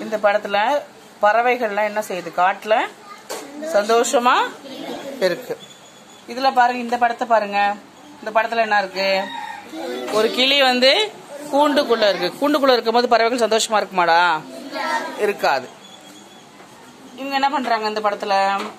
இந்த படத்துல பறவைகள்லாம் என்ன செய்யுது காட்டுல சந்தோஷமா இருக்கு இதுல பாருங்க இந்த படத்தை பாருங்க இந்த படத்துல என்ன இருக்கு ஒரு கிளி வந்து கூண்டுக்குள்ள இருக்கு கூண்டுக்குள்ள இருக்கும்போது பறவைகள் சந்தோஷமா இருக்குமாடா இருக்காது இவங்க என்ன பண்றாங்க இந்த படத்துல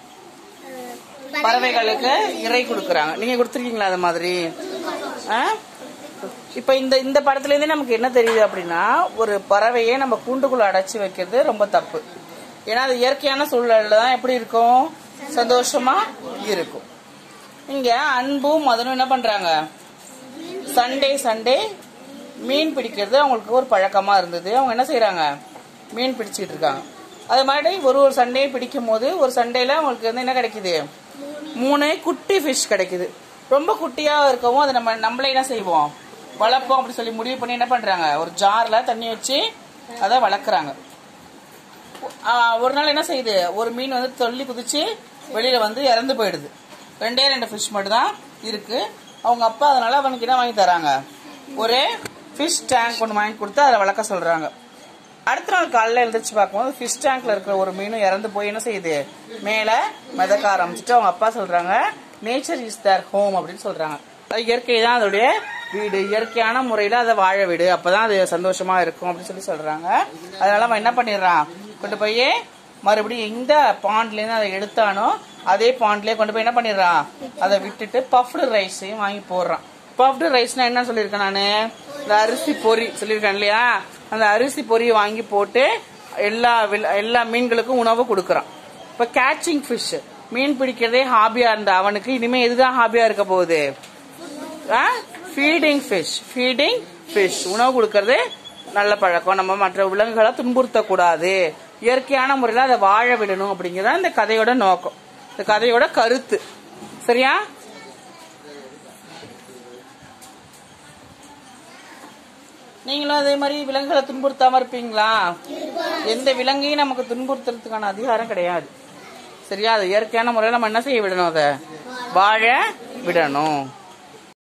பறவைகளுக்கு இறை கொடுக்கறாங்க நீங்க கொடுத்துருக்கீங்களா அது மாதிரி ஆ? இப்ப இந்த இந்த படத்துல இருந்தே நமக்கு என்ன தெரியுது அப்படின்னா ஒரு பறவையை நம்ம கூண்டுக்குள்ள அடைச்சு வைக்கிறது ரொம்ப தப்பு ஏன்னா அது இயற்கையான சூழல்ல தான் எப்படி இருக்கும் சந்தோஷமா இருக்கும் இங்க அன்பும் மதனும் என்ன பண்றாங்க சண்டே சண்டே மீன் பிடிக்கிறது அவங்களுக்கு ஒரு பழக்கமா இருந்தது அவங்க என்ன செய்றாங்க மீன் பிடிச்சிட்டு இருக்காங்க அது மாதிரி ஒரு ஒரு சண்டே பிடிக்கும் போது ஒரு சண்டேல அவங்களுக்கு வந்து என்ன கிடைக்குது மூணு குட்டி ஃபிஷ் கிடைக்குது ரொம்ப குட்டியா இருக்கவும் அதை நம்ம நம்மளே என்ன செய்வோம் வளர்ப்போம் அப்படி சொல்லி முடிவு பண்ணி என்ன பண்றாங்க ஒரு ஜார்ல தண்ணி வச்சு அதை வளர்க்குறாங்க ஆஹ் ஒரு நாள் என்ன செய்யுது ஒரு மீன் வந்து தொல்லி குதிச்சு வெளியில வந்து இறந்து போயிடுது ரெண்டே ரெண்டு ஃபிஷ் மட்டும் தான் இருக்கு அவங்க அப்பா அதனால அவனுக்கு என்ன வாங்கி தராங்க ஒரு ஃபிஷ் டேங்க் ஒன்று வாங்கி கொடுத்து அதை வளர்க்க சொல்றாங்க அடுத்த நாள் காலையில எழுந்திரிச்சு பார்க்கும்போது ஃபிஷ் டேங்க்ல இருக்கிற ஒரு மீனும் இறந்து போய் என்ன செய்யுது மேல மிதக்க ஆரம்பிச்சுட்டு அவங்க அப்பா சொல்றாங்க நேச்சர் இஸ் தர் ஹோம் அப்படின்னு சொல்றாங்க அது இயற்கை தான் அதோடைய வீடு இயற்கையான முறையில அதை வாழ விடு அப்பதான் அது சந்தோஷமா இருக்கும் அப்படின்னு சொல்லி சொல்றாங்க அதனால அவன் என்ன பண்ணிடுறான் கொண்டு போய் மறுபடியும் எந்த பாண்ட்ல இருந்து அதை எடுத்தானோ அதே பாண்ட்லயே கொண்டு போய் என்ன பண்ணிடுறான் அதை விட்டுட்டு பஃப்டு ரைஸையும் வாங்கி போடுறான் பஃப்டு ரைஸ்னா என்ன சொல்லியிருக்கேன் நானு இந்த அரிசி பொரி சொல்லியிருக்கேன் இல்லையா அந்த அரிசி பொரியை வாங்கி போட்டு எல்லா வில்- எல்லா மீன்களுக்கும் உணவு கொடுக்கறான் இப்ப கேட்சிங் ஃபிஷ் மீன் பிடிக்கிறதே ஹாபியா இருந்த அவனுக்கு இனிமே இதுதான் ஹாபியா இருக்க போகுது ஃபீடிங் ஃபிஷ் ஃபீடிங் ஃபிஷ் உணவு கொடுக்கறது நல்ல பழக்கம் நம்ம மற்ற விலங்குகளை துன்புறுத்தக்கூடாது இயற்கையான முறையில் அதை வாழ விடணும் அப்படிங்கிறது இந்த கதையோட நோக்கம் இந்த கதையோட கருத்து சரியா நீங்களும் அதே மாதிரி விலங்குகளை துன்புறுத்தாம இருப்பீங்களா எந்த விலங்கையும் நமக்கு துன்புறுத்துறதுக்கான அதிகாரம் கிடையாது சரியா அது இயற்கையான முறையில் நம்ம என்ன செய்ய விடணும் அதை வாழ விடணும்